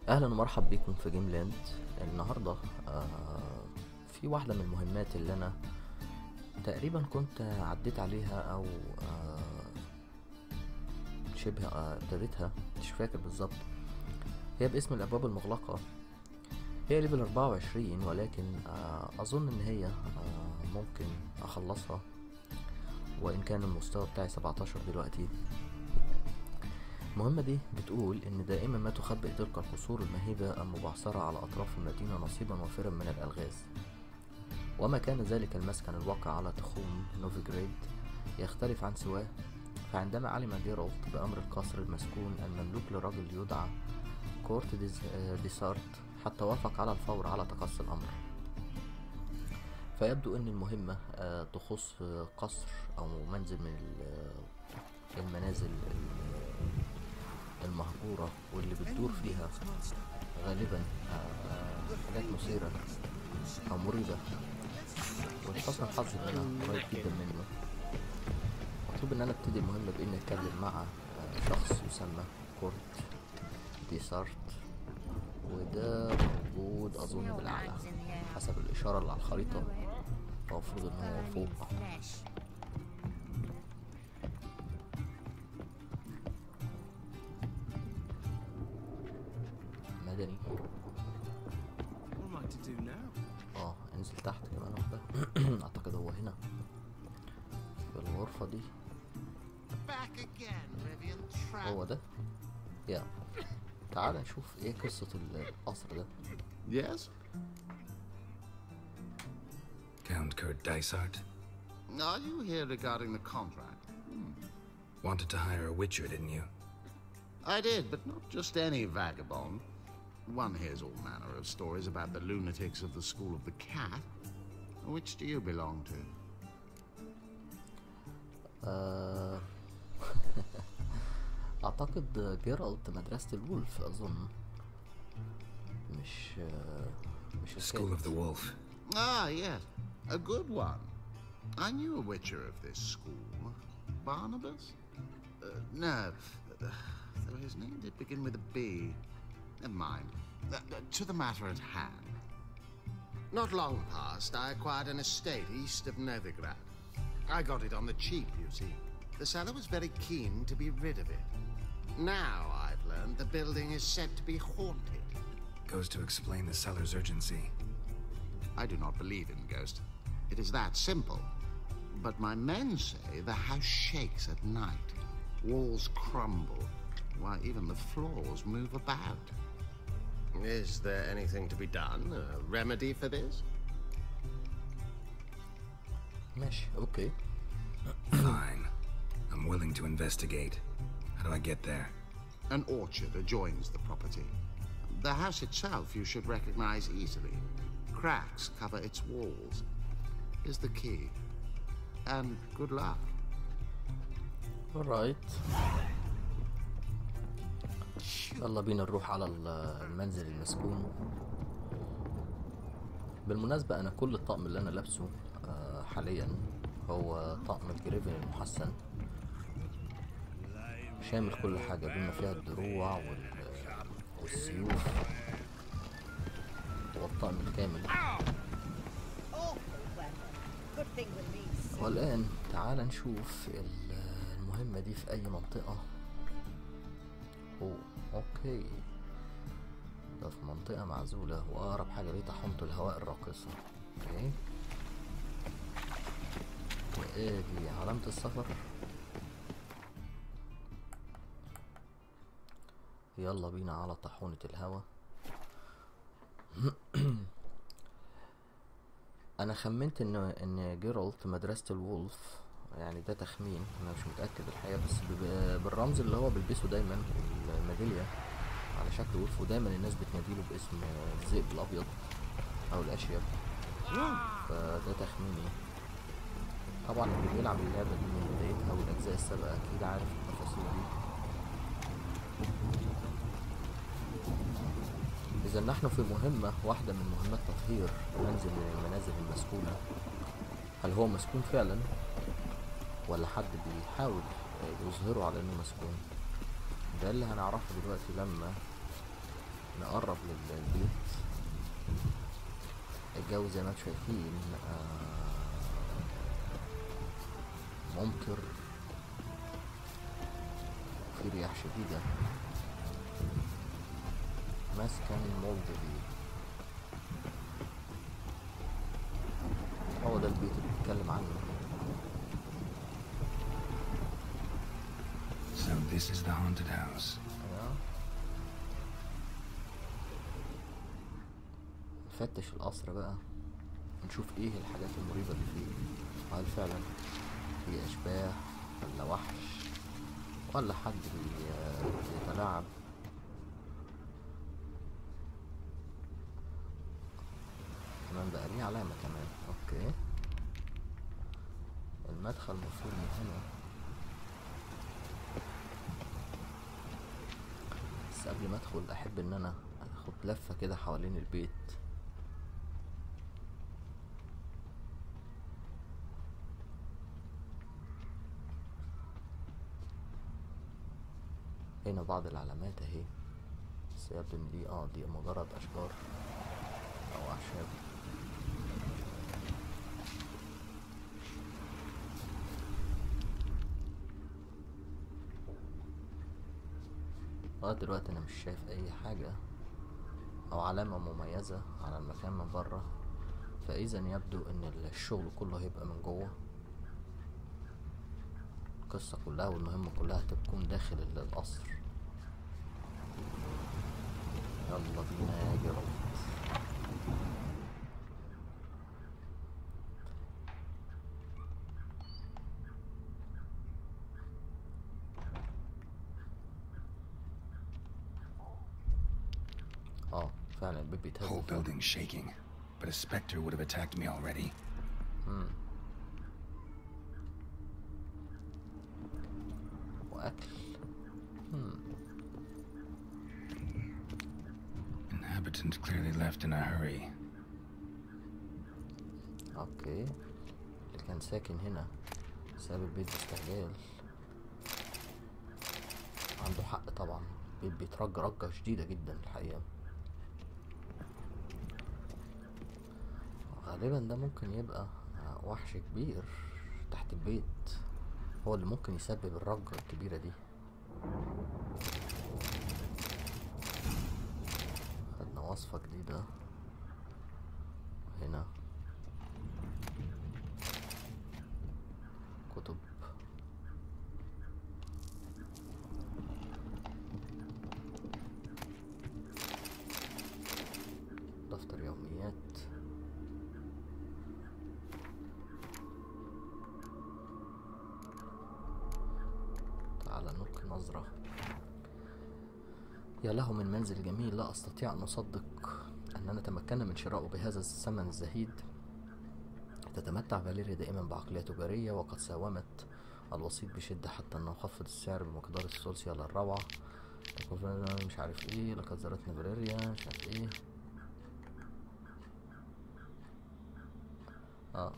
اهلا ومرحب بكم في جيم لاند النهارده آه في واحده من المهمات اللي انا تقريبا كنت عديت عليها او آه شبه آه، ابتديتها مش فاكر بالظبط هي باسم الابواب المغلقه هي ليفل 24 ولكن آه اظن ان هي آه ممكن اخلصها وان كان المستوى بتاعي 17 دلوقتي المهمة دي بتقول إن دائما ما تخبئ تلك القصور المهيبة المبعثرة على أطراف المدينة نصيبا وافرا من الألغاز وما كان ذلك المسكن الواقع على تخوم نوفيجريد يختلف عن سواه فعندما علم جيرالت بأمر القصر المسكون المملوك لرجل يدعى كورت ديز- آه، ديسارت حتى وافق على الفور على تقصي الأمر فيبدو أن المهمة آه، تخص آه، قصر أو منزل من ال- آه، المنازل ال- المهجورة واللي بتدور فيها غالبا آه، حاجات مثيرة أو مريبة ولحسن الحظ إن أنا قريب جدا منه مطلوب إن أنا أبتدي المهمة بإني أتكلم مع آه، شخص يسمى كورت ديسارت وده موجود أظن بالأعلى حسب الإشارة اللي على الخريطة هو المفروض إن هو فوق مدني What am I to do now? اه انزل تحت كمان واحدة اعتقد هو هنا في الغرفة دي Back again, Rivian Trap. هو ده يا تعال نشوف ايه قصة ال- القصر ده Yes? Count Kurt Dysart Are you here regarding the contract? wanted to hire a witcher, didn't you? I did, but not just any vagabond. One hears all manner of stories about the lunatics of the School of the Cat. Which do you belong to? آه اعتقد جيرالت مدرسة الولف اظن مش آه مش School of the الكات. Wolf. Ah, yes. A good one. I knew a witcher of this school. Barnabas? Uh, no. Though his name did begin with a B. Never mind. Uh, uh, to the matter at hand. Not long past, I acquired an estate east of Novigrad. I got it on the cheap, you see. The seller was very keen to be rid of it. Now I've learned the building is said to be haunted. Goes to explain the seller's urgency. I do not believe in ghosts. It is that simple. But my men say the house shakes at night. Walls crumble. Why, even the floors move about. Is there anything to be done? A remedy for this? ماشي اوكي Fine. I'm willing to investigate. How do I get there? An orchard adjoins the property. The house itself you should recognize easily. Cracks cover its walls. Is the key. And good luck. alright يلا بينا نروح على ال- المنزل المسكون بالمناسبة أنا كل الطقم اللي أنا لابسه آه، حاليا هو طقم الجريفن المحسن شامل كل حاجة بما فيها الدروع وال- والسيوف والطقم الكامل Good thing with me. والآن تعال نشوف ال- المهمة دي في أي منطقة أوه أوكي ده في منطقة معزولة وأقرب حاجة ليه طاحونة الهواء الراقصة أوكي وآدي علامة السفر يلا بينا على طاحونة الهواء انا خمنت ان ان جيرالت مدرسة الولف يعني ده تخمين انا مش متأكد الحقيقة بس ب- بالرمز اللي هو بيلبسه دايما الميدالية على شكل ولف ودايما الناس بتناديله باسم الذئب الابيض او الاشيب فده تخميني طبعا اللي بيلعب اللعبة دي من بدايتها والاجزاء السابقة اكيد عارف التفاصيل دي إذا نحن في مهمة واحدة من مهمات تطهير منزل من المنازل المسكونة هل هو مسكون فعلا ولا حد بيحاول يظهره على انه مسكون ده اللي هنعرفه دلوقتي لما نقرب لل- للبيت الجو زي ما انتم شايفين آه، ممطر في رياح شديدة مسكن مولدبي هو ده البيت اللي بيتكلم عنه So this is the haunted house. أيوة. نفتش القصر بقى نشوف ايه الحاجات المريبة اللي فيه هل فعلا في اشباح ولا وحش ولا حد بي- بيتلاعب كمان بقى ليه علامة كمان اوكي المدخل مفروض من هنا بس قبل ما ادخل احب ان انا اخد لفة كده حوالين البيت هنا بعض العلامات اهي بس يبدو ان دي اه دي مجرد اشجار او اعشاب لغاية دلوقتي انا مش شايف اي حاجة او علامة مميزة على المكان من بره فاذا يبدو ان الشغل كله هيبقى من جوه القصة كلها والمهمة كلها هتكون داخل ال- القصر يلا بينا يا جرافت اه فعلا البيت بيتهز Whole فعلا. building's shaking, but a specter would have attacked me already. واكل Inhabitants clearly left in a hurry. اوكي اللي كان ساكن هنا ساب البيت باستعجال عنده حق طبعا البيت بيترج رجة شديدة جدا الحقيقة غالبا ده ممكن يبقى آه، وحش كبير تحت البيت هو اللي ممكن يسبب الرجة الكبيرة دي خدنا وصفة جديدة هنا كتب دفتر يوميات تعال نلقي نظرة يا له من منزل جميل لا أستطيع أن أصدق أننا تمكنا من شرائه بهذا الثمن الزهيد تتمتع فاليريا دائما بعقلية تجارية وقد ساومت الوسيط بشدة حتى أنه خفض السعر بمقدار الثلث على الروعة تكون فعلاً مش عارف ايه لقد زارتنا فاليريا مش عارف ايه اه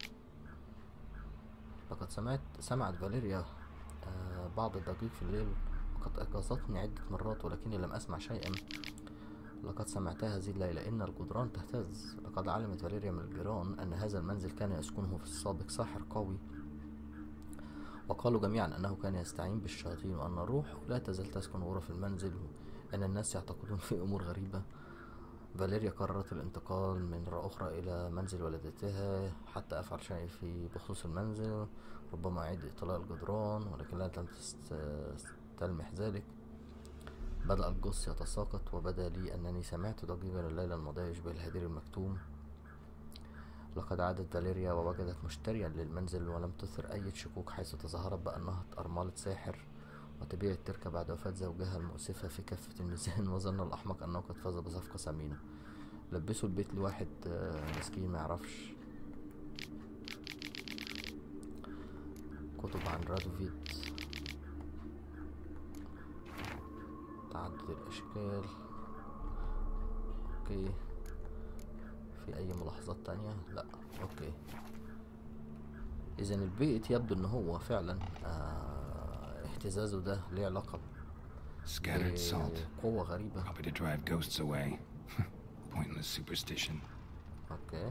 لقد سمعت سمعت فاليريا آه بعض الضجيج في الليل وقد أيقظتني عدة مرات ولكني لم أسمع شيئا لقد سمعتها هذه الليلة إن الجدران تهتز لقد علمت فاليريا من الجيران أن هذا المنزل كان يسكنه في السابق ساحر قوي وقالوا جميعا أنه كان يستعين بالشياطين وأن الروح لا تزال تسكن غرف المنزل وأن الناس يعتقدون في أمور غريبة فاليريا قررت الانتقال من مرة أخرى إلى منزل والدتها حتى أفعل شيء في بخصوص المنزل ربما أعيد إطلاء الجدران ولكن لا تست- تلمح ذلك بدأ الجص يتساقط وبدا لي أنني سمعت ضجيجا الليلة الماضية يشبه الهدير المكتوم لقد عادت فاليريا ووجدت مشتريا للمنزل ولم تثر أي شكوك حيث تظاهرت بأنها أرملة ساحر وتبيع التركة بعد وفاة زوجها المؤسفة في كافة الميزان وظن الأحمق أنه قد فاز بصفقة ثمينة لبسوا البيت لواحد آه، مسكين ما يعرفش كتب عن رادوفيت تعدد الأشكال أوكي في أي ملاحظات تانية لا أوكي إذا البيت يبدو إن هو فعلا آه اهتزازه ده ليه علاقة Scattered salt. قوة غريبة Probably to drive ghosts away. Pointless superstition. اوكي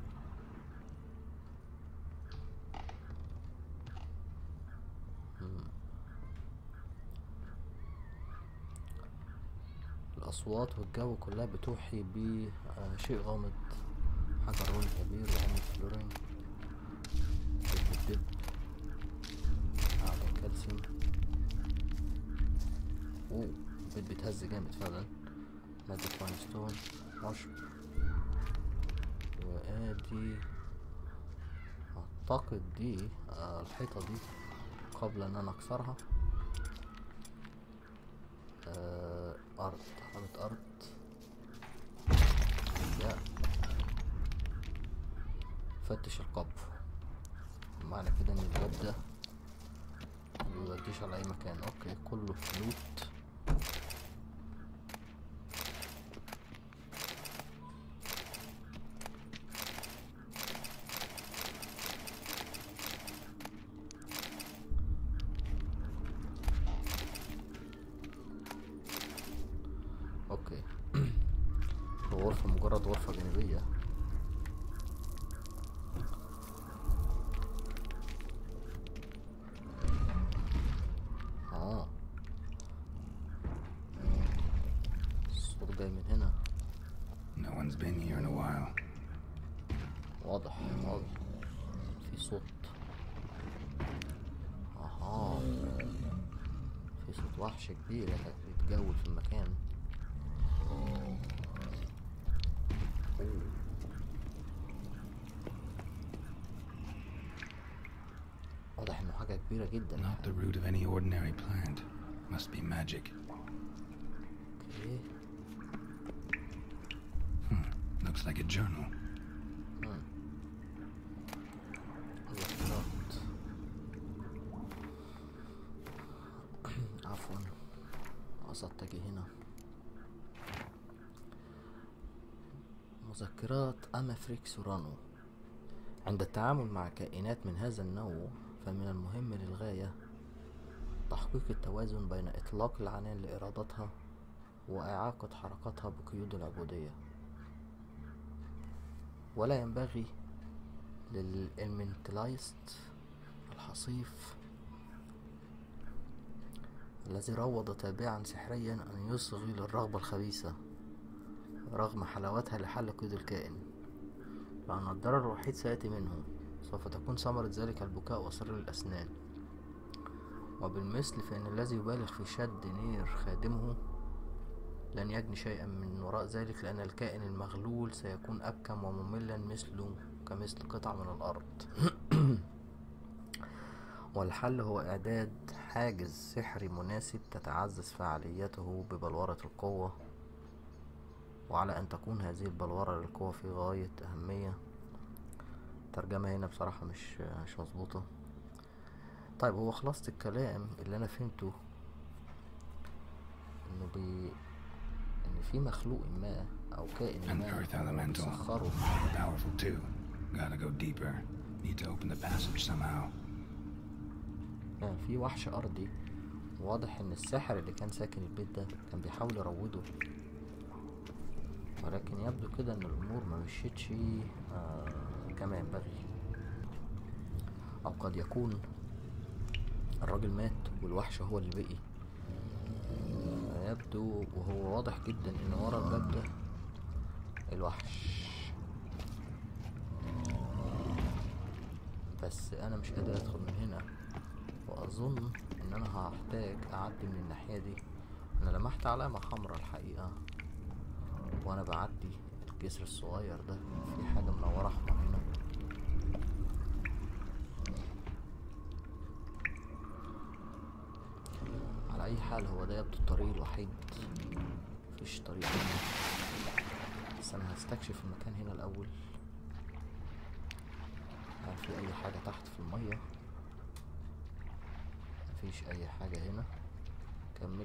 مم. الأصوات والجو كلها بتوحي بشيء غامض حجر رول كبير وعمل فلورين دب الدب أعلى كالسيوم اوه البيت بيتهز جامد فعلا مادة لايمستون عشب وادي اعتقد دي آه، الحيطة دي قبل ان انا اكسرها آه، ارض علامة ارض يا فتش القبر معنى كده ان الباب ده مبيوديش على اي مكان اوكي كله لوت اوكي الغرفة مجرد غرفة جانبية اه الصوت جاي من هنا No one's been here in a while. واضح واضح في صوت اها في صوت وحش كبير كان بيتجول في المكان أوه. واضح انه حاجة كبيرة جدا Not the root of any ordinary plant. Must be magic. اوكي Looks like a journal. مذكرات عفوا قصدت اجي هنا مذكرات أمافريك سورانو عند التعامل مع كائنات من هذا النوع فمن المهم للغاية تحقيق التوازن بين إطلاق العنان لإرادتها وإعاقة حركتها بقيود العبودية ولا ينبغي للإلمنتلايست الحصيف الذي روض تابعا سحريا أن يصغي للرغبة الخبيثة رغم حلاوتها لحل قيد الكائن لأن الضرر الوحيد سيأتي منه سوف تكون ثمرة ذلك البكاء وصر الأسنان وبالمثل فإن الذي يبالغ في شد نير خادمه لن يجني شيئا من وراء ذلك لأن الكائن المغلول سيكون أبكم ومملا مثله كمثل قطعة من الأرض والحل هو إعداد حاجز سحري مناسب تتعزز فعاليته ببلورة القوة وعلى أن تكون هذه البلورة للقوة في غاية أهمية الترجمة هنا بصراحة مش مش مظبوطة طيب هو خلاصة الكلام اللي أنا فهمته إنه بي إن في مخلوق ما أو كائن An ما earth elemental. مسخره Powerful too. Gotta go deeper. Need to open the passage somehow. يعني في وحش أرضي واضح إن الساحر اللي كان ساكن البيت ده كان بيحاول يروضه ولكن يبدو كده إن الأمور ما مشيتش آه كما ينبغي أو قد يكون الراجل مات والوحش هو اللي بقي يبدو وهو واضح جدا إن ورا الباب ده الوحش بس أنا مش قادر أدخل من هنا واظن ان انا هحتاج اعدي من الناحيه دي انا لمحت علامه حمراء الحقيقه وانا بعدي الجسر الصغير ده في حاجه منوره احمر هنا على اي حال هو ده يبدو الطريق الوحيد مفيش طريق تاني بس انا هستكشف المكان هنا الاول هل في اي حاجه تحت في الميه مفيش اي حاجة هنا كمل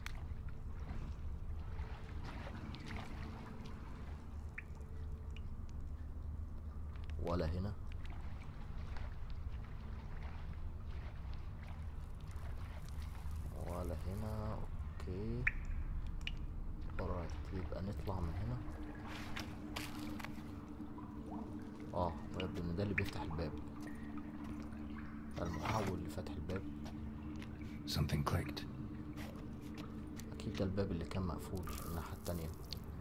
ولا هنا ولا هنا اوكي يبقى نطلع من هنا اه ويبدو ان ده اللي بيفتح الباب المحول لفتح الباب Something clicked. اكيد ده الباب اللي كان مقفول في الناحية التانية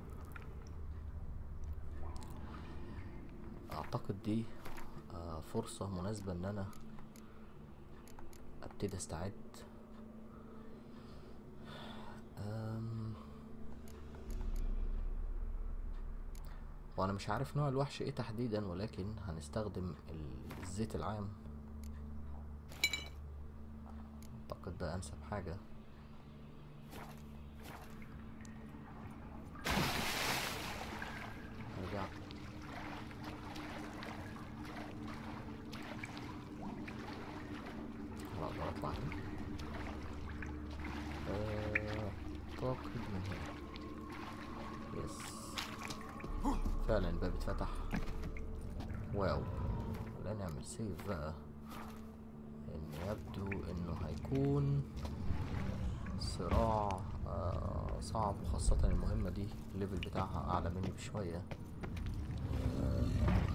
اعتقد دي آه، فرصة مناسبة ان انا ابتدي استعد أم، وانا مش عارف نوع الوحش ايه تحديدا ولكن هنستخدم الزيت العام اعتقد ده انسب حاجة ارجع لا اقدر اطلع هنا آه، اعتقد من هنا يس فعلا الباب اتفتح واو لا نعمل سيف بقى ان يبدو انه هيكون صراع آه صعب وخاصة المهمة دي الليفل بتاعها أعلى مني بشوية آه،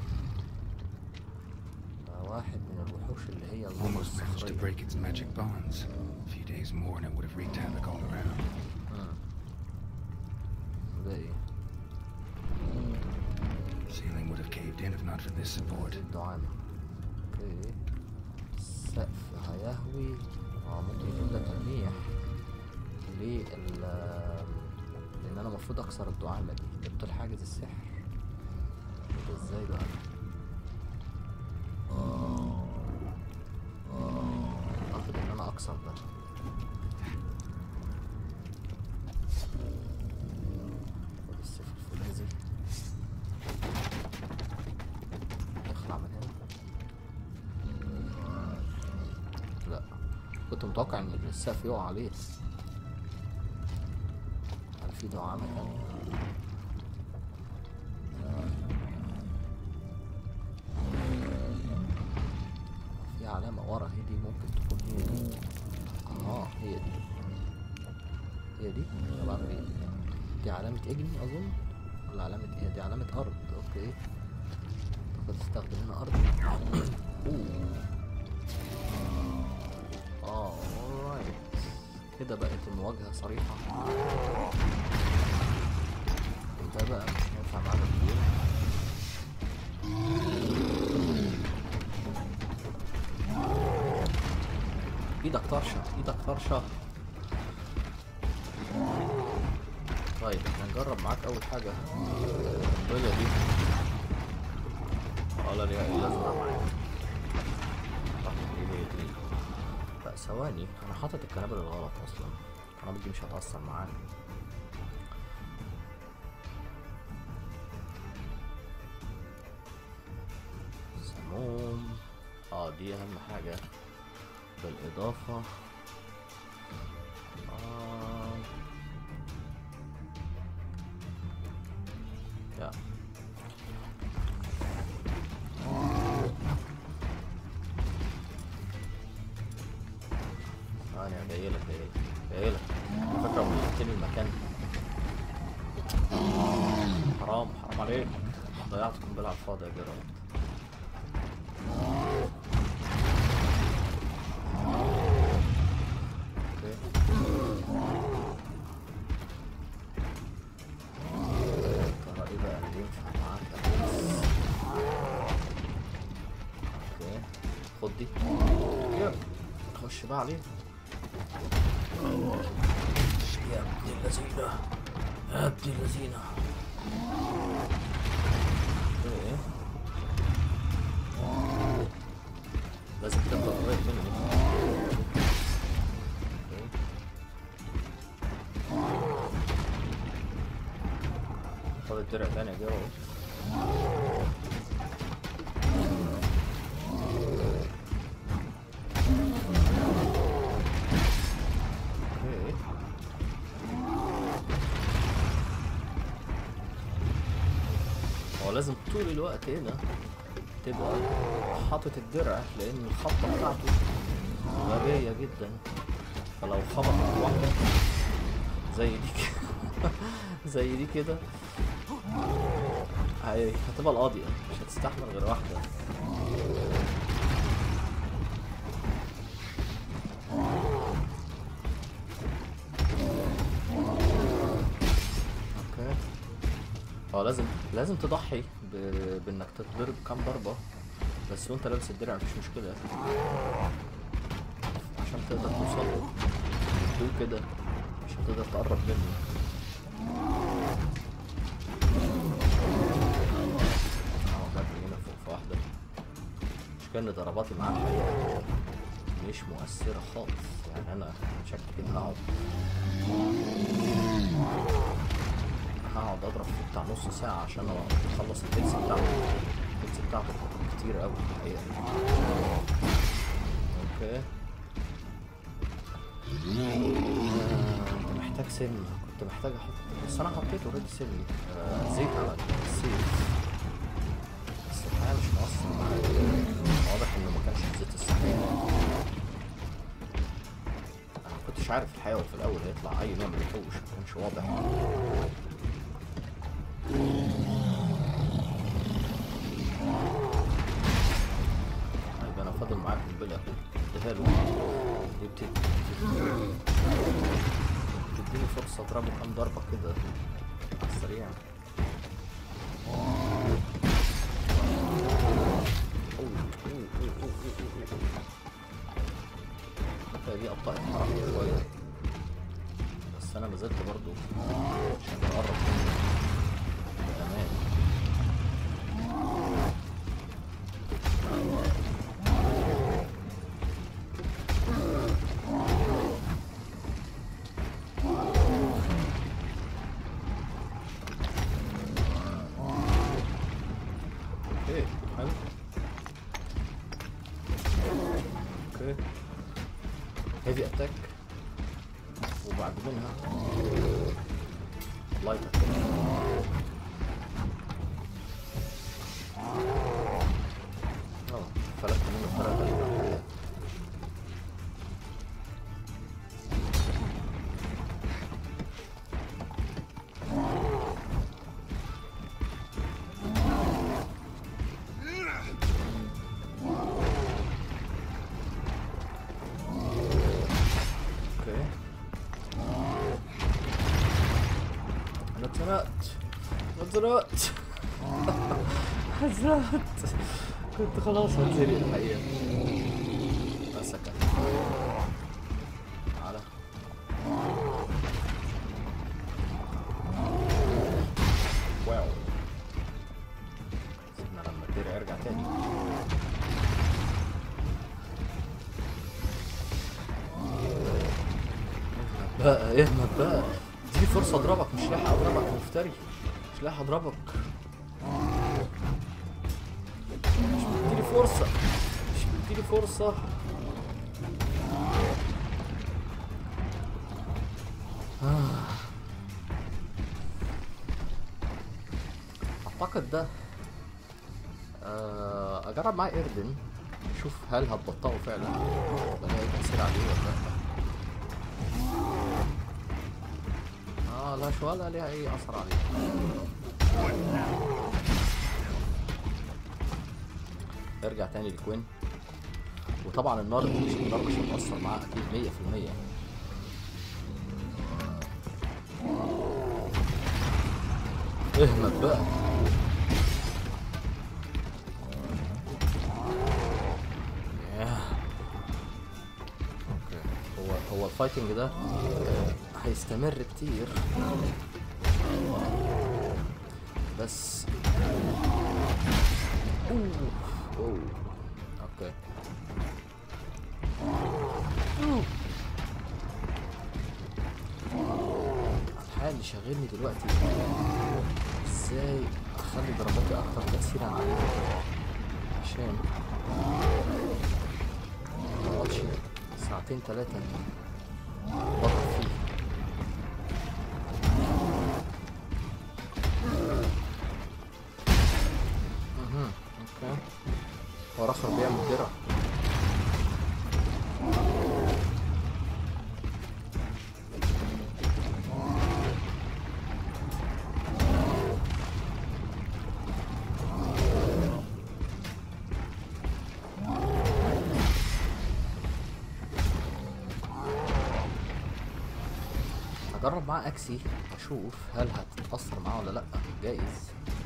ده واحد من الوحوش اللي هي الغمر Almost managed to الصخرية break its magic bonds. A few days more and it would have wreaked havoc all around. ده ايه؟ Ceiling would have caved in if not for this support. الدعامة اوكي السقف هيهوي اه ممكن يكون ده تلميح ليه ال لان انا المفروض اكسر الدعامة دي ابطل حاجز السحر ده ازاي بقى اعتقد ان انا اكسر ده خد السيف الفولاذي اخلع من هنا لا كنت متوقع ان السقف يقع عليه هل في دعامة تانية في علامة ورا هي دي ممكن تكون هي دي اه هي دي هي دي انا بعمل ايه دي علامة اجني اظن ولا علامة ايه دي علامة ارض اوكي اعتقد استخدم هنا ارض اوه اه alright. كده بقت المواجهة صريحة ده بقى مش هينفع معانا كتير ايدك طرشة ايدك طرشة طيب احنا نجرب معاك اول حاجة القنبلة دي ولا ليها اي لازمة معايا صح دي هي دي لا ثواني انا حاطط القنابل الغلط اصلا القنابل دي مش هتأثر معانا سموم اه دي اهم حاجة بالاضافة آه. يا ثانية جايلك جايلك جايلك على فكرة وقفتني المكان حرام حرام عليك ضيعت قنبلة على الفاضي يا جيرارد اوكي ترى ايه بقى اللي ينفع معاك يا ريس؟ اوكي خد دي يلا خش بقى عليه يا ابن اللذينة يا ابن اللذينة ايه لازم تبقى قريب مني اوكي. خد الدرع تاني يا جيرو اوكي هو لازم طول الوقت هنا تبقى حاطط الدرع لان الخبطه بتاعته غبيه جدا فلو خبطت واحده زي دي كده زي دي كده هي هتبقى القاضية مش هتستحمل غير واحدة اوكي هو لازم لازم تضحي ب... بانك تتضرب كام ضربة بس وانت لابس الدرع مفيش مشكلة عشان تقدر توصل له دول كده مش هتقدر تقرب منه اه بدري هنا فوق في واحدة مش كان ضرباتي معاه الحقيقة مش مؤثرة خالص يعني انا شكلي كده هقعد هقعد اضرب فيه بتاع نص ساعة عشان اخلص الهيلث بتاعته الهيلث بتاعته كتير اوي الحقيقة اوكي آه، انت محتاج سم كنت محتاج احط بس انا حطيت اوريدي سم آه زيت على السيف بس الحقيقة مش مؤثر معايا واضح انه ما كانش الزيت الصحيح انا ما كنتش عارف الحقيقة وفي الاول هيطلع اي نوع من الوحوش ما كانش واضح طيب انا فاضل معاك قنبلة اديها له دي بت- بتديني فرصة اضربه كام ضربة كده على السريع أوه، أوه، أوه، أوه، أوه، أوه. الحتة دي أبطأت حركة شوية بس أنا مازلت برضو عشان أقرب منه بأمان اوكي حلو اوكي هيفي اتاك وبعد منها لايت اتاك اه فلت منه ثلاثة الحقيقة اوكي انا اتزنقت اتزنقت اتزنقت كنت خلاص هتزرق الحقيقة بس سكت تعالى واو سيبنا لما الدرع يرجع تاني بقى اهمت بقى دي فرصة اضربك مش لاحق اضربك يا مفتري مش لاحق اضربك مش بتديني فرصة مش بتديني فرصة آه. اعتقد ده آه، اجرب معاه ايردن اشوف هل هتبطئه فعلا ولا هي تأثير عليه ولا لا اه لا شو ولا ليها اي اثر عليه ارجع تاني لكوين وطبعا النار مش النار مش هتأثر معاه اكيد مية في المية اهمت بقى ياه. اوكي هو هو الفايتنج ده آه، هيستمر كتير بس اوه اوه اوكي أوه. الحقيقة اللي شاغلني دلوقتي ازاي اخلي ضرباتي اكتر تأثيرا عليه عشان مقعدش ساعتين تلاتة بطل فيه مهم. اوكي هو اخر بيعمل درع هجرب معاه اكسي اشوف هل هتتأثر معاه ولا لا جايز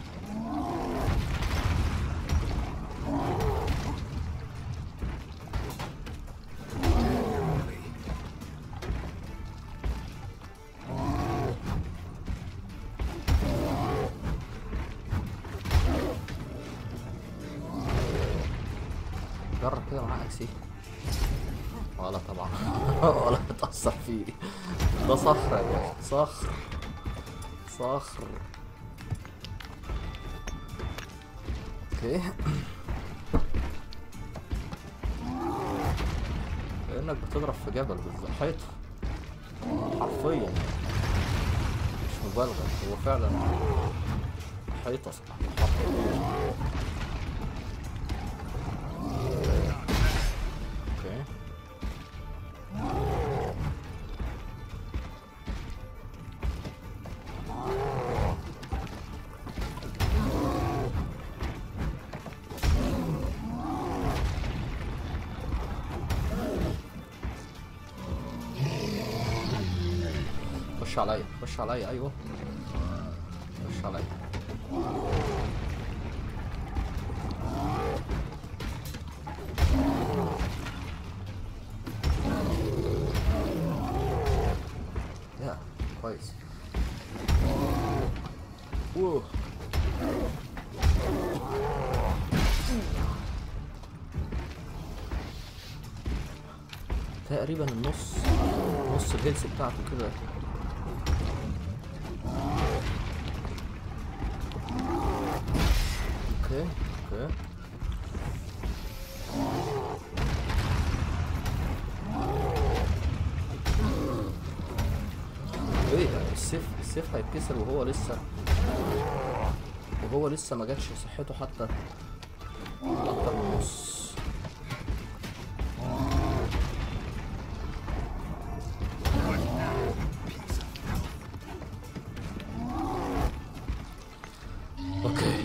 جرب كده معاه اكسي ولا طبعا ولا هتأثر فيه ده صخر يا باشا صخر صخر اوكي كأنك بتضرب في جبل بالظبط حيطة حرفيا مش مبالغة هو فعلا حيطة حرفيا اوكي خش عليا خش عليا ايوه خش عليا يا كويس اوه تقريبا النص نص الهيلث بتاعته كده اوكي اوكي ايه ده السيف السيف هيتكسر وهو لسه وهو لسه ما جاتش صحته حتى اكتر من نص اوكي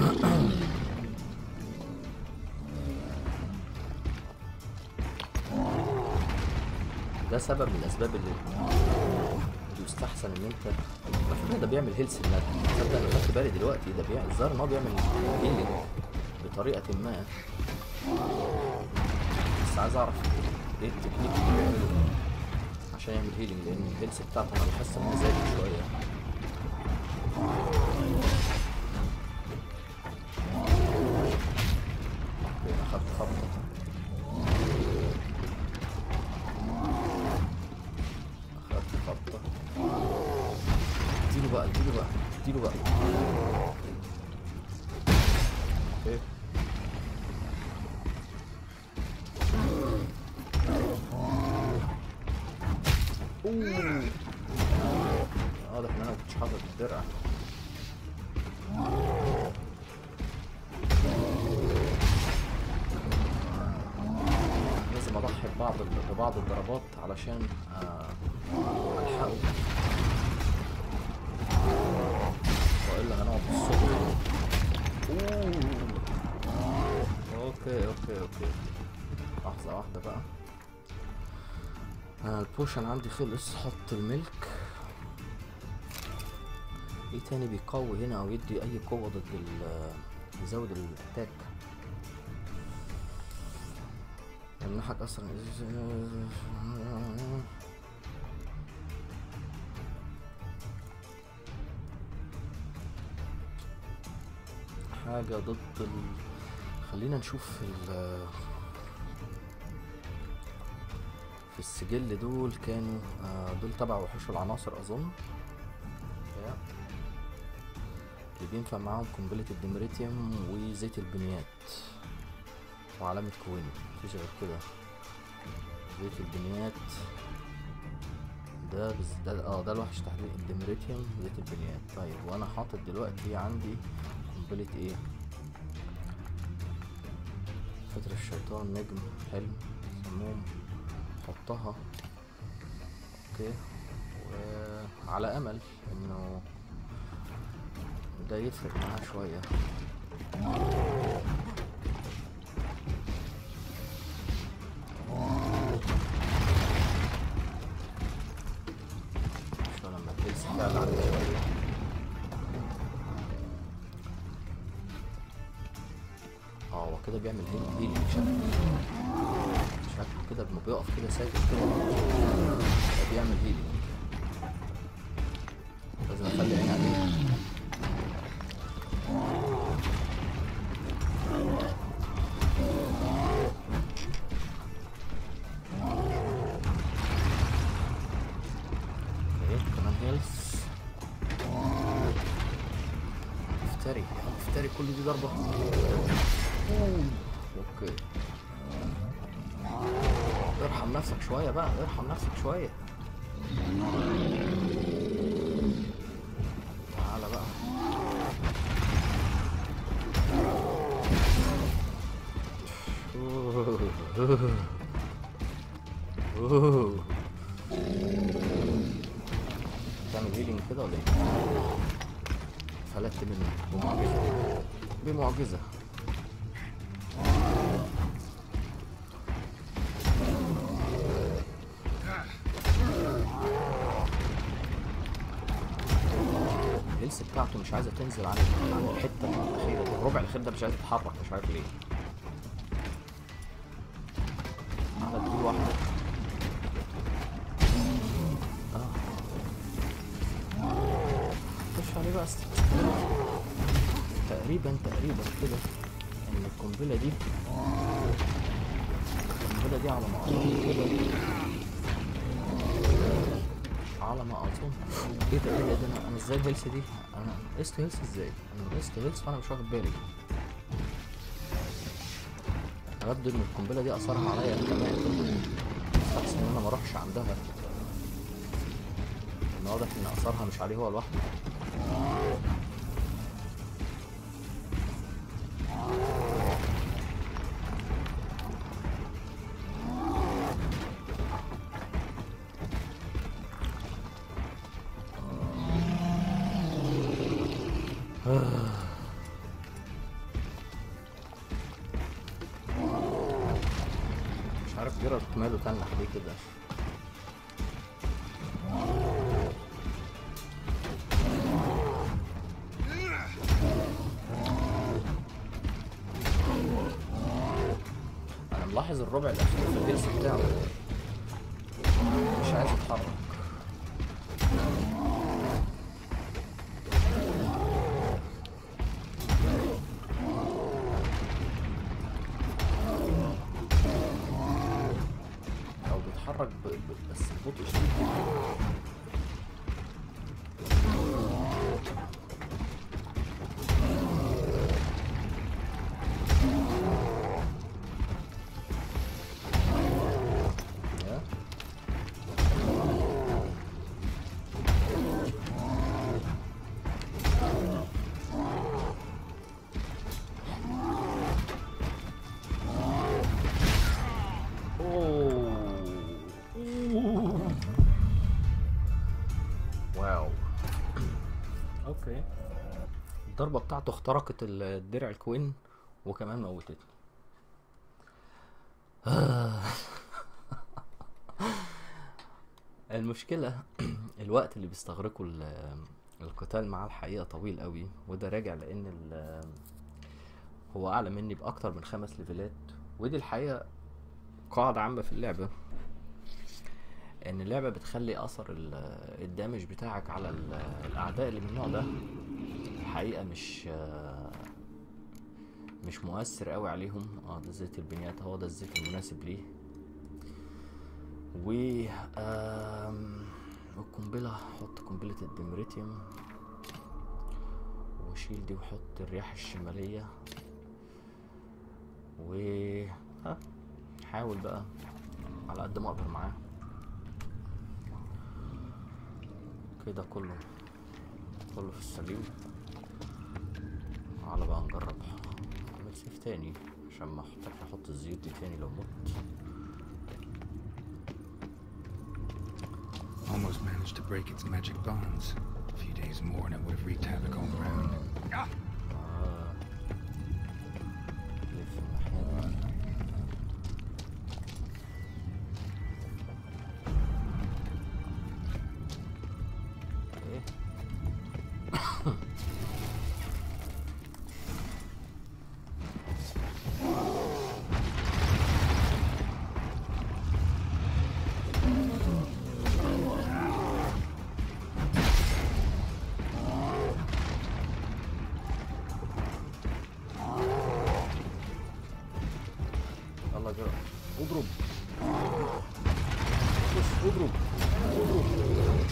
ده سبب من الاسباب اللي يستحسن ان انت على فكره ده بيعمل هيلث الندم تصدق انا خدت بالي دلوقتي ده بيعمل الظاهر ان هو بيعمل هيلينج بطريقه ما بس عايز اعرف ايه التكنيك اللي بيعمله عشان يعمل هيلينج لان الهيلث بتاعته انا بحس ان هو زايد شويه اوكي اخدت خبطه اخدت خبطه اديله بقى اديله بقى اديله بقى اوكي اوه واضح ان انا ما كنتش حاطط الدرع لازم اضحي ببعض ببعض الضربات علشان آه، الحقه والا هنقعد الصبح اوه اوكي اوكي اوكي لحظة واحدة بقى آه البوشن عندي خلص حط الملك ايه تاني بيقوي هنا او يدي اي قوة ضد ال يزود الاتاك يمنحك اسرع حاجة ضد ال... خلينا نشوف في ال في السجل دول كانوا آه، دول تبع وحوش العناصر اظن يا. اللي بينفع معاهم قنبلة الديمريتيوم وزيت البنيات وعلامة كوين مفيش غير كده زيت البنيات ده بز... ده اه ده الوحش تحديد الديمريتيوم زيت البنيات طيب وانا حاطط دلوقتي عندي قنبلة ايه فتر الشيطان نجم حلم سموم حطها اوكي وعلى امل انه ده يفرق معاه شوية مش ولا كده بيعمل هيل هيلينج شكله شكله كده لما بيقف كده ساكت كده بيعمل هيلينج لازم اخلي عيني عليه اوكي كمان هيلث افتري افتري كل دي ضربة اوكي ارحم نفسك شوية بقى ارحم نفسك شوية تعالى بقى أوه. تعمل هيلينج كده ولا ايه؟ فلتت منه بمعجزة بمعجزة الهيلث بتاعته مش عايزة تنزل عن عن الحتة الأخيرة دي الربع الأخير ده مش عايز يتحرك مش عارف ليه على دي واحدة خش عليه بقى است- تقريبا تقريبا كده ان القنبله دي القنبله دي على ما اظن كده على ما اظن ايه ده ايه ده, ده انا انا ازاي الهيلث دي انا قست هيلث ازاي انا قست هيلث وانا مش واخد بالي يبدو ان القنبله دي اثرها عليا كمان حاسس ان انا ما اروحش عندها ان واضح ان اثرها مش عليه هو لوحده مش عارف جرى ماله تنح ليه كده انا ملاحظ الربع الاخير في الهيلث بتاعه مش عايز يتحرك او بيتحرك ب... ب... بس ببطء شديد يا. أوه. واو اوكي الضربة بتاعته اخترقت ال- الدرع الكوين وكمان موتتني آه. المشكلة الوقت اللي بيستغرقه ال- القتال معاه الحقيقة طويل قوي وده راجع لان ال- هو اعلى مني باكتر من خمس ليفلات ودي الحقيقة قاعدة عامة في اللعبة ان اللعبة بتخلي اثر ال- الدامج بتاعك على ال- الاعداء اللي من النوع ده الحقيقة مش مش مؤثر قوي عليهم اه ده زيت البنيات هو ده الزيت المناسب ليه و آم، القنبلة حط قنبلة الديمريتيوم وشيل دي وحط الرياح الشمالية و ها حاول بقى على قد ما اقدر معاه كده كله كله في السليم على بقى نجرب اعمل سيف تاني عشان ما احتاجش احط الزيوت دي تاني لو مت Almost managed to break its magic bonds. A few days more and it would have wreaked havoc all around. آه. لف الناحية دي. ايه اضرب خش اضرب اضرب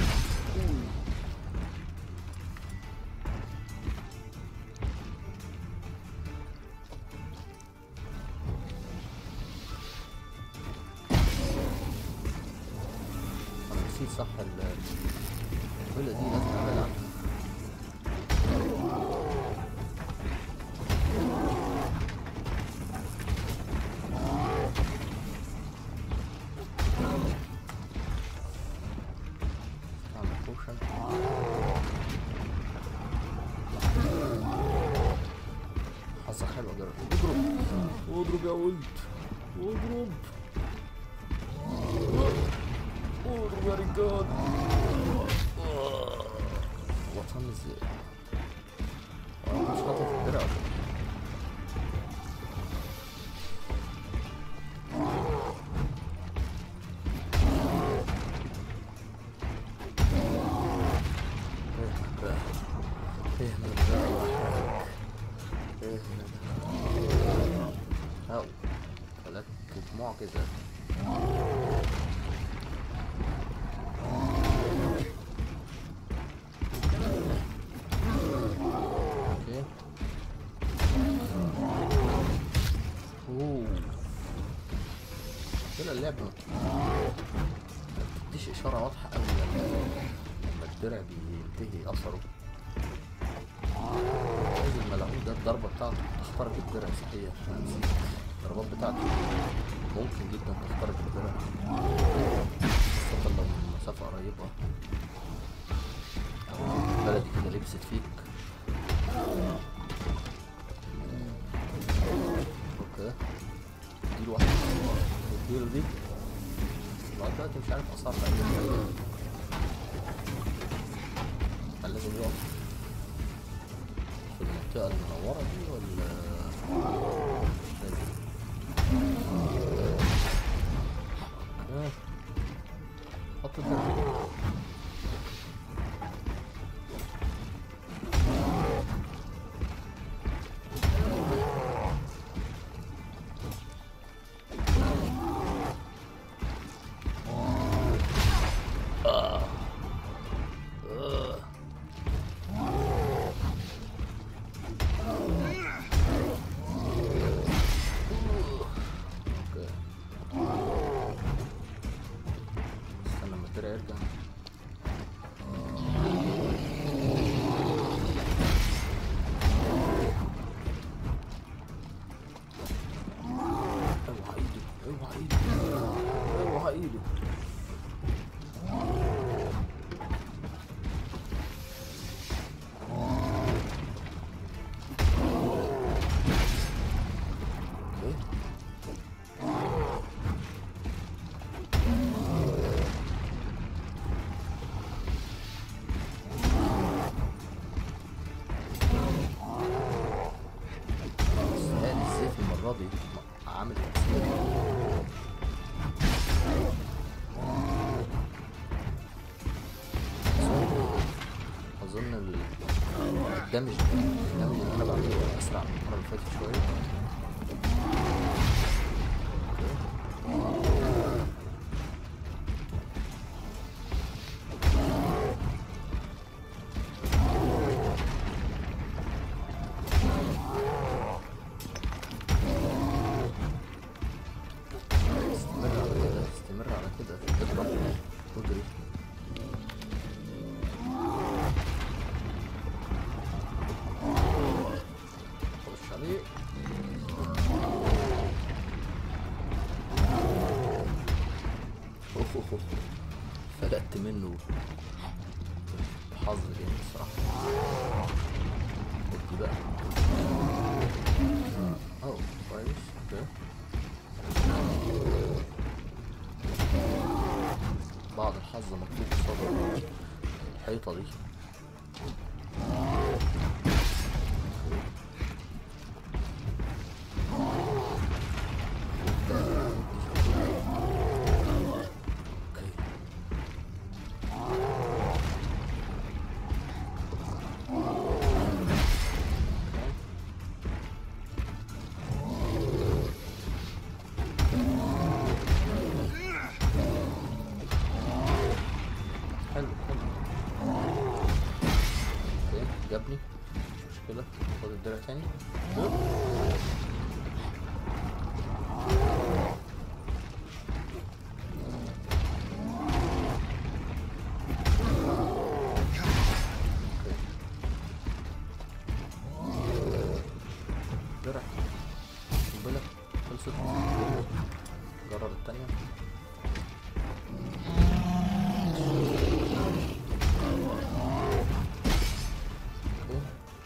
انا نسيت صح ال- الفيلا دي لازم ابعد عنها اعمل بوشن حظك حلو جرب اضرب اضرب يا ولد اضرب اضرب يا رجال وطن ازاي وانا مش حاطط الدرع ولا إيه؟ اهمل بقى اهمل بقى وحرك اهمل او ثلاث معجزة اوكي اوه كده اللعبة ما بتديش اشارة واضحة اوي لما لما الدرع بينتهي اثره لازم الملعون ده الضربة بتاعته تخترق الدرع صحيح أنا نسيت الضربات بتاعته ممكن جدا تخترق الدرع خاصة لو من مسافة قريبة أو بلدي كده لبست فيك اوكي اديله واحد اديله دي لغاية دلوقتي مش عارف اصعب اي حاجة كان لازم يقف في المنطقة المنورة دي ولا مش لازم اوكي حط الدرجة اوكي استنى لما الدرع يرجع اوعى ايده اوعى ايده اوعى ايده اوكي بس هاني السيف المرة دي عامل تأثير أظن- أظن ال- الدمج الدمج اللي أنا بعمله أسرع من المرة اللي فاتت شوية استمر على كده استمر على كده اضرب واجري خش عليه أوه أوه أوه. فلقت منه حظ جامد الصراحة خد دي بقى اه كويس اوكي بعض الحظ مطلوب قصاد الحيطة دي اوكي مشكلة خد الدرع تاني درع قنبلة خلصت جرب التانية اوكي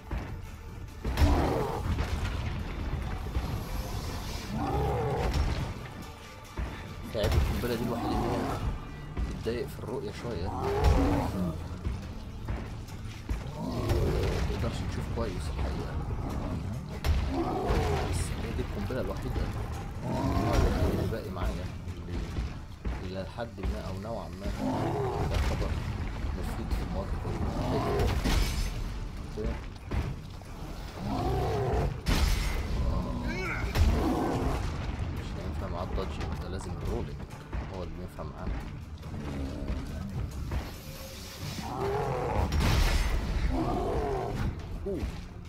في عيب القنبلة دي الوحيد ان هو بتضايق في الرؤية شوية متقدرش تشوف كويس الحقيقة بس هي دي القنبلة الوحيدة اللي باقي معايا اللي إلى حد ما أو نوعا ما يعتبر مفيد في المواقف الحقيقية اوكي مش هينفع معاه الدodging ده لازم الرولينج هو اللي ينفع معاه أوه.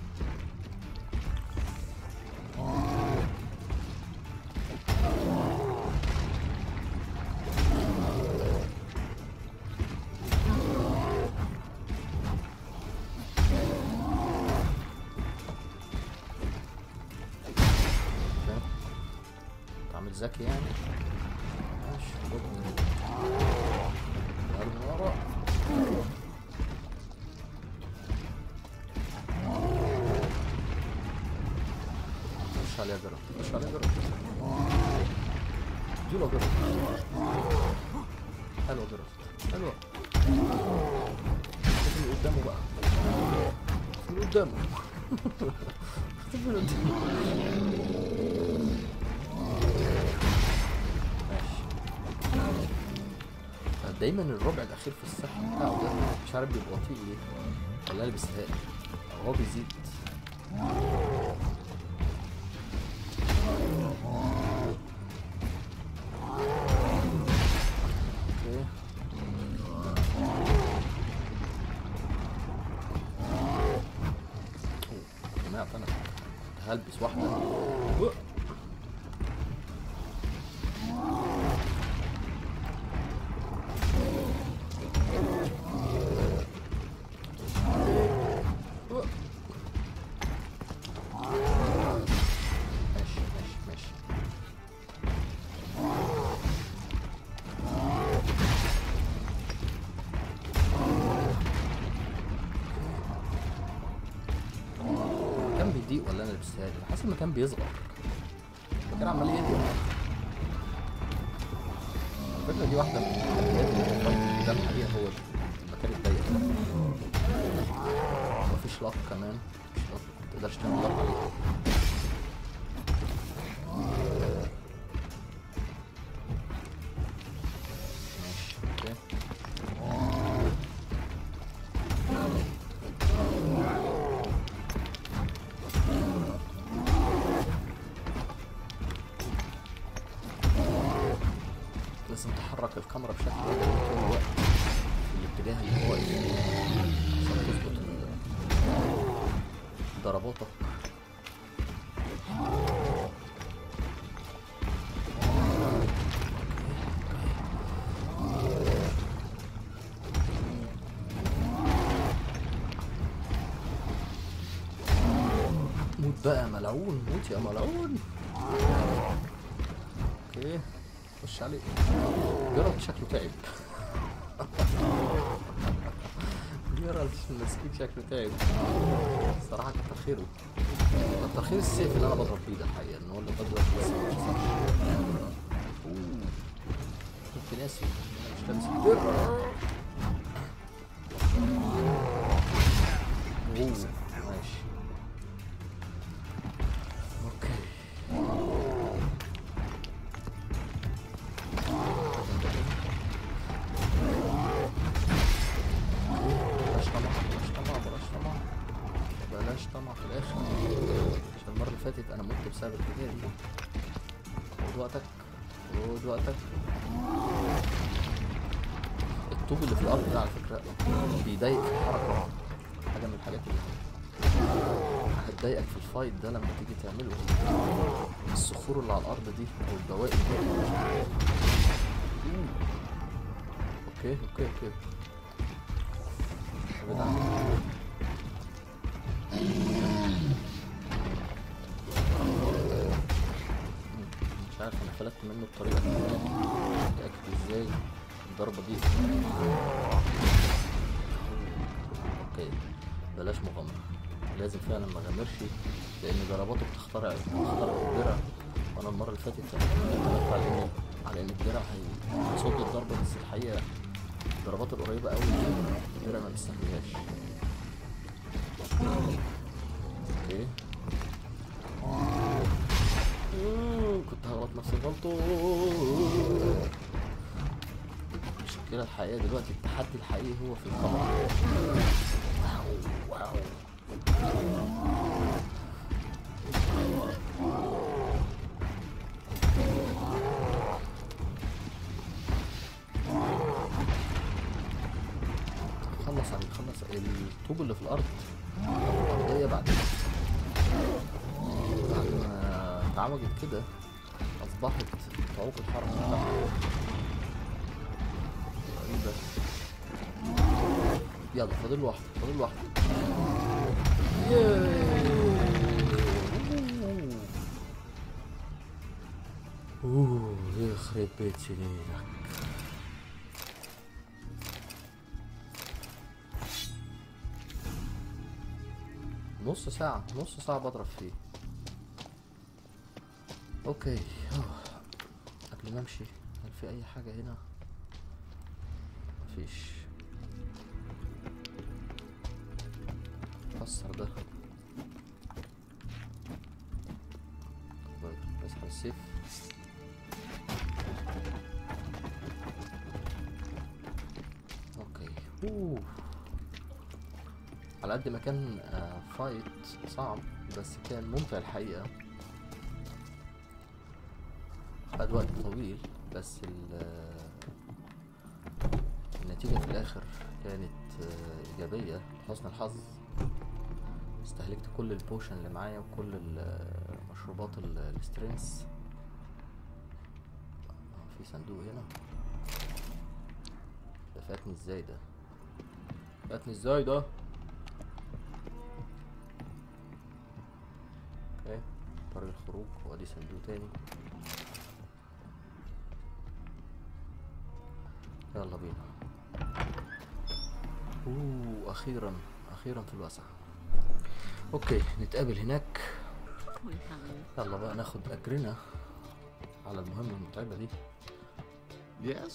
اوكي. انت عامل ذكي يعني ماشي خد من من ورا خش عليها جرب خش عليها جرب اديله جرب حلوة جرب حلوة شوف اللي قدامه بقى شوف اللي قدامه شوف اللي قدامه ماشي دايما الربع الاخير في السحب بتاعه ده مش عارف بيبقى بطيء ليه ولا انا بيستهقل أو هو بيزيد اوكي أوه، سمعت انا كنت هلبس واحدة أوه. أوه. ماشي ماشي ماشي كان بيضيق ولا انا اللي بستهدف حاسس المكان بيصغر المكان عمال يضيق الفكرة دي واحدة من الحاجات اللي بفكر قدام عليها هو المكان الضيق ده مفيش لوك كمان مفيش لوك متقدرش تعمل لوك عليه ماشي اوكي لازم تحرك الكاميرا بشكل واضح طول الوقت في الاتجاه اللي هو فيه عشان تظبط ال- ضرباتك موت بقى يا ملعون موت يا ملعون اوكي خش عليه جرب شكله تعب جرب المسكين شكله تعب الصراحة كتر خيره كتر خير السيف اللي انا بضرب بيه ده الحقيقة ان هو اللي بضرب بيه السيف مش صح أوه. كنت ناسي إن أنا مش لابس الدرع اوه ماشي اوكي بلاش طمع بلاش طمع بلاش طمع بلاش طمع في الاخر عشان المره اللي فاتت انا مت بسبب الحكايه دي خد وقتك خد وقتك الطوب اللي في الارض ده على فكره بيضايق في الحركه حاجه من الحاجات اللي بتضايقك في الفايت ده لما تيجي تعمله الصخور اللي على الارض دي او البواقي دي اوكي اوكي اوكي ابعد عني. مش عارف انا فلتت منه بطريقه ما متاكد ازاي الضربه دي اوكي بلاش مغامره لازم فعلا ما اغامرش لان ضرباته بتخترع بتخترع الدرع وانا المره اللي فاتت اعتمدت على ان على ان الدرع هي- هيصد الضربه بس الحقيقه الضربات القريبه قوي دي الدرع ما بيستحملهاش اوكي أوه، كنت هغلط نفس الغلطة المشكلة الحقيقية دلوقتي التحدي الحقيقي هو في القمر واو واو خلص عم خلص الطوب اللي في الأرض الأرضية بعد بعد ما اتعوجت كده أصبحت تعوق الحركة بتاعتها غريبة يلا فاضل واحد فاضل واحد اوه يخرب بيت سنينك نص ساعة نص ساعة بضرب فيه اوكي أوه. قبل ما امشي هل في اي حاجة هنا مفيش كسر ده طيب بسحب السيف اوكي أوه. على قد ما كان آه، فايت صعب بس كان ممتع الحقيقة خد وقت طويل بس ال- النتيجة في الآخر كانت آه، إيجابية لحسن الحظ استهلكت كل البوشن اللي معايا وكل ال- مشروبات ال- السترينس آه، في صندوق هنا ده فاتني ازاي ده فاتني ازاي ده اوكي طريق الخروج وادي صندوق تاني يلا بينا اوه اخيرا اخيرا في الواسع اوكي نتقابل هناك يلا بقى ناخد اجرنا على المهمة المتعبة دي Yes?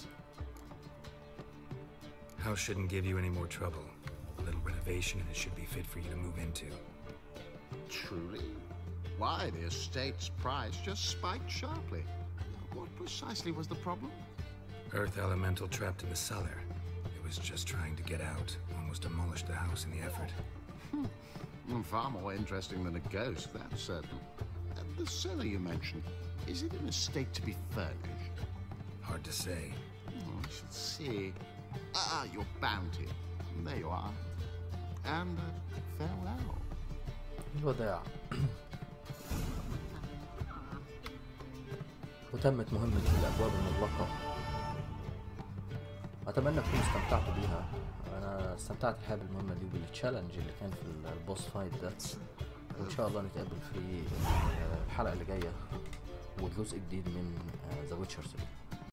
House shouldn't give you any more trouble. A little renovation and it should be fit for you to move into. Truly? Why, the estate's price just spiked sharply. What precisely was the problem? Earth elemental trapped in the cellar. It was just trying to get out. Almost demolished the house in the effort. Mm, Far more interesting than a ghost, that's certain. Uh, the cellar you mentioned, is it in a state to be furnished? Hard to say. Oh, I should see. Ah, your bounty. There you are. And uh, farewell. الوداع وتمت مهمة الأبواب المغلقة أتمنى تكونوا استمتعتوا بيها أنا استمتعت الحقيقة بالمهمة دي وبالتشالنج اللي كان في البوس فايت ده وإن شاء الله نتقابل في الحلقة اللي جاية وجزء جديد من ذا ويتشر 3